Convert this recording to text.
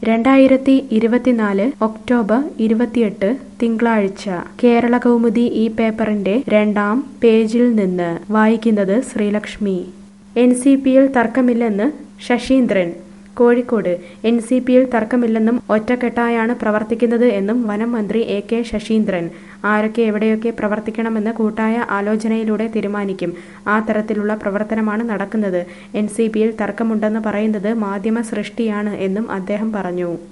രണ്ടായിരത്തി ഇരുപത്തിനാല് ഒക്ടോബർ ഇരുപത്തിയെട്ട് തിങ്കളാഴ്ച കേരള കൗമുദി ഈ പേപ്പറിന്റെ രണ്ടാം പേജിൽ നിന്ന് വായിക്കുന്നത് ശ്രീലക്ഷ്മി എൻ സി പിയിൽ തർക്കമില്ലെന്ന് ശശീന്ദ്രൻ കോഴിക്കോട് എൻ സി പിയിൽ തർക്കമില്ലെന്നും ഒറ്റക്കെട്ടായാണ് പ്രവർത്തിക്കുന്നത് എന്നും വനം മന്ത്രി എ കെ ശശീന്ദ്രൻ ആരൊക്കെ എവിടെയൊക്കെ പ്രവർത്തിക്കണമെന്ന് കൂട്ടായ ആലോചനയിലൂടെ തീരുമാനിക്കും ആ തരത്തിലുള്ള പ്രവർത്തനമാണ് നടക്കുന്നത് എൻ സി പിയിൽ തർക്കമുണ്ടെന്ന് പറയുന്നത് മാധ്യമ സൃഷ്ടിയാണ് എന്നും അദ്ദേഹം പറഞ്ഞു